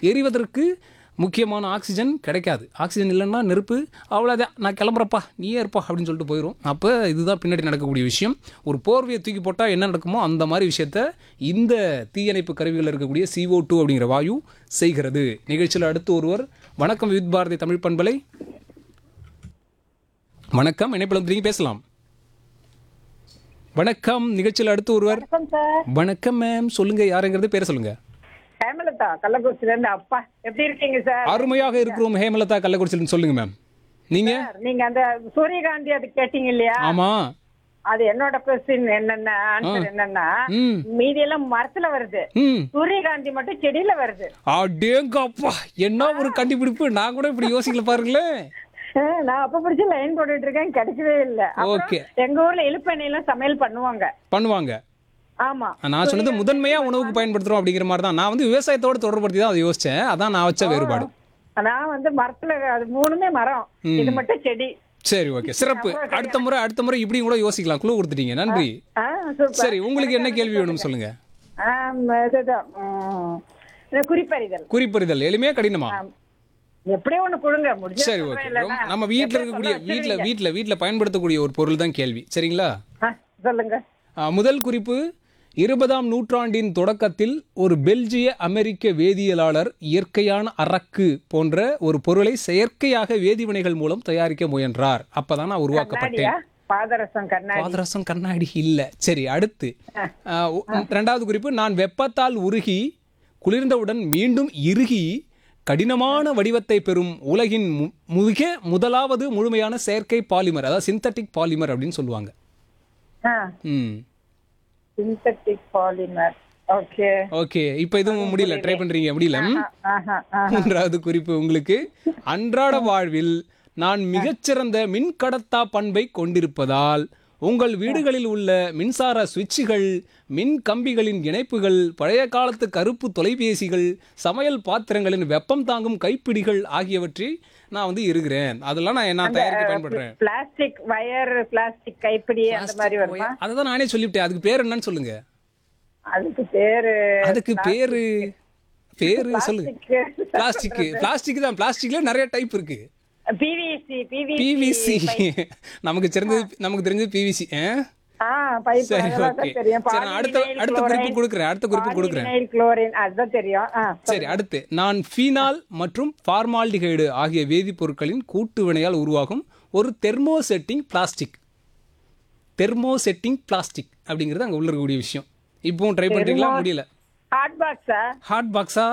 எரிவதற்கு முக்கியமான ஆக்சிஜன் கிடைக்காது ஆக்சிஜன் இல்லைன்னா நெருப்பு அவ்வளோதான் நான் கிளம்புறப்பா நீயே இருப்பா அப்படின்னு சொல்லிட்டு போயிடும் அப்போ இதுதான் பின்னாடி நடக்கக்கூடிய விஷயம் ஒரு போர்வையை தூக்கி போட்டால் என்ன நடக்குமோ அந்த மாதிரி விஷயத்த இந்த தீயணைப்பு கருவிகளில் இருக்கக்கூடிய CO2 டூ அப்படிங்கிற வாயு செய்கிறது நிகழ்ச்சியில் அடுத்து ஒருவர் வணக்கம் வித் பாரதி தமிழ் பண்பலை வணக்கம் இணைப்பில் வந்து நீங்கள் பேசலாம் வணக்கம் நிகழ்ச்சியில் அடுத்து ஒருவர் வணக்கம் சார் வணக்கம் மேம் சொல்லுங்க யாருங்கிறது பேர சொல்லுங்க ஹேமலதா கள்ளக்குறிச்சில இருந்து அப்பா எப்படி இருக்கீங்க சார் அருமையாக இருக்கிறோம் ஹேமலதா கள்ளக்குறிச்சியில் சொல்லுங்க மேம் நீங்க சார், நீங்க அந்த சூரியகாந்தி அது கேட்டீங்க இல்லையா ஆமா அது என்னோட கொஸ்டின் என்னன்னா ஆன்சர் என்னன்னா ம் மீதி எல்லாம் மரத்துல வருது ம் சூரியகாந்தி மட்டும் செடியில வருது அடேங்கப்பா என்ன ஒரு கண்டுபிடிப்பு நான் கூட இப்படி யோசிக்கல பாருங்களேன் அஹ், நான் அப்ப பிடிச்சி லைன் போட்டுட்டு இருக்கேன் கிடைக்கவே இல்ல அப்புறம் ஓகே எங்க ஊர்ல இழுப்பெண்ணெய் எல்லாம் சமையல் பண்ணுவாங்க பண்ணுவாங்க ஆமா நான் சொன்னது முதன்மையா உணவுக்கு பயன்படுத்துறோம் அப்படிங்கிற மாதிரி தான் நான் வந்து விவசாயத்தோட தொடர்படுத்தி தான் அதை யோசிச்சேன் அதான் நான் வச்ச வேறுபாடு நான் வந்து மரத்துல அது மூணுமே மரம் இது மட்டும் செடி சரி ஓகே சிறப்பு அடுத்த முறை அடுத்த முறை இப்படியும் கூட யோசிக்கலாம் குழு கொடுத்துட்டீங்க நன்றி ஆ சூப்பர் சரி உங்களுக்கு என்ன கேள்வி வேணும் சொல்லுங்க ஆம், இதுதான் உம், இந்த குறிப்பறிதல் குறிப்பறிதல் எளிமையா கடினமா எப்படியோ ஒண்ணு கொடுங்க முடிஞ்ச சரி ஓகே ரொம்ப- நம்ம வீட்ல இருக்கக்கூடிய வீட்ல வீட்ல வீட்ல பயன்படுத்தக்கூடிய ஒரு பொருள் தான் கேள்வி சரிங்களா சொல்லுங்க ஆ, முதல் குறிப்பு இருபதாம் நூற்றாண்டின் தொடக்கத்தில் ஒரு பெல்ஜிய அமெரிக்க வேதியியலாளர் இயற்கையான அரக்கு போன்ற ஒரு பொருளை செயற்கையாக வேதிவினைகள் மூலம் தயாரிக்க முயன்றார் அப்பதான் நான் உருவாக்கப்பட்டேன் கண்ணாடியா பாதரசம் கண்ணாடி பாதரசம் கண்ணாடி இல்ல சரி அடுத்து ஆ, ஒ- ரெண்டாவது குறிப்பு நான் வெப்பத்தால் உருகி குளிர்ந்தவுடன் மீண்டும் இறுகி கடினமான வடிவத்தை பெறும் உலகின் மு- மிக முதலாவது முழுமையான செயற்கை பாலிமர் அதாவது சிந்தட்டிக் பாலிமர் அப்படின்னு சொல்லுவாங்க ம் சிந்தட்டிக் பாலிமர் ஓகே ஓகே இப்போ இதுவும் முடியல ட்ரை பண்றீங்க முடியல ம்? ஆஹா மூன்றாவது குறிப்பு உங்களுக்கு அன்றாட வாழ்வில் நான் மிகச்சிறந்த மின்கடத்தா பண்பை கொண்டிருப்பதால் உங்கள் வீடுகளில் உள்ள மின்சார சுவிட்சுகள் மின் கம்பிகளின் இணைப்புகள் பழைய காலத்து கருப்பு தொலைபேசிகள் சமையல் பாத்திரங்களின் வெப்பம் தாங்கும் கைப்பிடிகள் ஆகியவற்றை நான் வந்து இருக்கிறேன் அதெல்லாம் நான் என்ன தயாரிக்க பயன்படுறேன் பிளாஸ்டிக் வயர் பிளாஸ்டிக் கைப்பிடி அந்த மாதிரி வருமா அதை தான் நானே சொல்லிவிட்டேன் அதுக்கு பேர் என்னன்னு சொல்லுங்க அதுக்கு பேரு அதுக்கு பேரு பேரு சொல்லுங்க பிளாஸ்டிக் பிளாஸ்டிக் தான் பிளாஸ்டிக்ல நிறைய டைப் இருக்கு பிவிசி பிவிசி நமக்கு தெரிஞ்சது நமக்கு தெரிஞ்சது பிவிசி ஆ பைப் சரி அதெல்லாம் ஓகே தெரியும் சரி நான் அடுத்த அடுத்த குறிப்பு கொடுக்குறேன் அடுத்த குறிப்பு கொடுக்குறேன் பாலிவினைல் குளோரின் அதுதான் தெரியும் ஆ சரி அடுத்து நான் ஃபீனால் மற்றும் ஃபார்மால்டிகைடு ஆகிய வேதிப்பொருட்களின் கூட்டு வினையால் உருவாகும் ஒரு தெர்மோசெட்டிங் பிளாஸ்டிக் தெர்மோசெட்டிங் பிளாஸ்டிக் அப்படிங்கிறது அங்கே உள்ள இருக்கக்கூடிய விஷயம் இப்பவும் ட்ரை பண்றீங்களா முடியல ஹாட் பாக்ஸா ஹாட் பாக்ஸா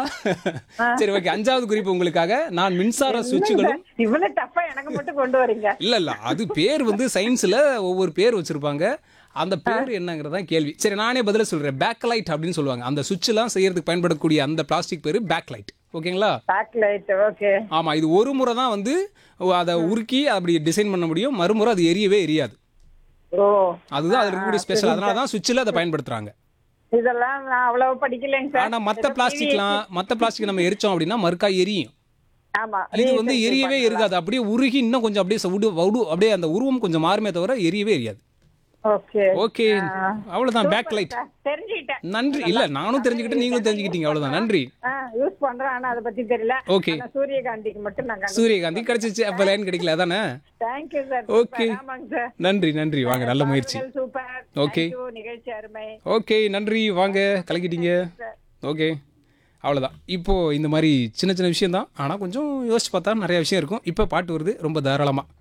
சரி ஓகே அஞ்சாவது குறிப்பு உங்களுக்காக நான் மின்சார சுவிட்சுகளும் இவ்வளவு டஃபா எனக்கு மட்டும் கொண்டு வரீங்க இல்ல இல்ல அது பேர் வந்து சயின்ஸ்ல ஒவ்வொரு பேர் வச்சிருப்பாங்க அந்த பேர் என்னங்கிறதா கேள்வி சரி நானே பதில சொல்றேன் பேக்லைட் அப்படின்னு சொல்லுவாங்க அந்த சுவிட்ச் எல்லாம் செய்யறதுக்கு பயன்படக்கூடிய அந்த பிளாஸ்டிக் பேரு பேக்லைட் ஓகேங்களா பேக்லைட் ஓகே ஆமா இது ஒரு முறை தான் வந்து அதை உருக்கி அப்படி டிசைன் பண்ண முடியும் மறுமுறை அது எரியவே எரியாது ஓ அதுதான் அதுல இருக்கக்கூடிய ஸ்பெஷல் அதனால தான் சுவிட்சில் அதை பயன்படுத்துறாங்க இதெல்லாம் நான் அவ்வளவு படிக்கலைங்க சார் ஆனா மத்த பிளாஸ்டிக்லாம் மத்த பிளாஸ்டிக் நம்ம எரிச்சோம் அப்படின்னா மறுக்கா எரியும் ஆமா இது வந்து எரியவே இருக்காது அப்படியே உருகி இன்னும் கொஞ்சம் அப்படியே சவுடு வடு அப்படியே அந்த உருவம் கொஞ்சம் மாறுமே தவிர எரியவே எரியாது ஓகே ஓகே அவ்வளவுதான் பேக் லைட் தெரிஞ்சுக்கிட்டேன் நன்றி இல்ல நானும் தெரிஞ்சுக்கிட்டேன் நீங்களும் தெரிஞ்சுக்கிட்டீங்க அவ்வளவுதான் நன்றி யூஸ் பண்றேன் ஆனா அதை பத்தி தெரியல ஓகே ஆனா சூரியகாந்திக்கு மட்டும் நாங்க சூரியகாந்தி கிடைச்சிச்சு அப்ப லைன் கிடைக்கல அதானே தேங்க்யூ சார் Okay. ஆமாங்க சார் நன்றி நன்றி வாங்க நல்ல முயற்சி சூப்பர் Okay. நிகழ்ச்சி அருமை ஓகே நன்றி வாங்க கலக்கிட்டீங்க ஓகே அவ்வளோதான் இப்போ இந்த மாதிரி சின்ன சின்ன விஷயம் தான் ஆனால் கொஞ்சம் யோசிச்சு பார்த்தா நிறைய விஷயம் இருக்கும் இப்போ பாட்டு வருது ரொம்ப தாராளமாக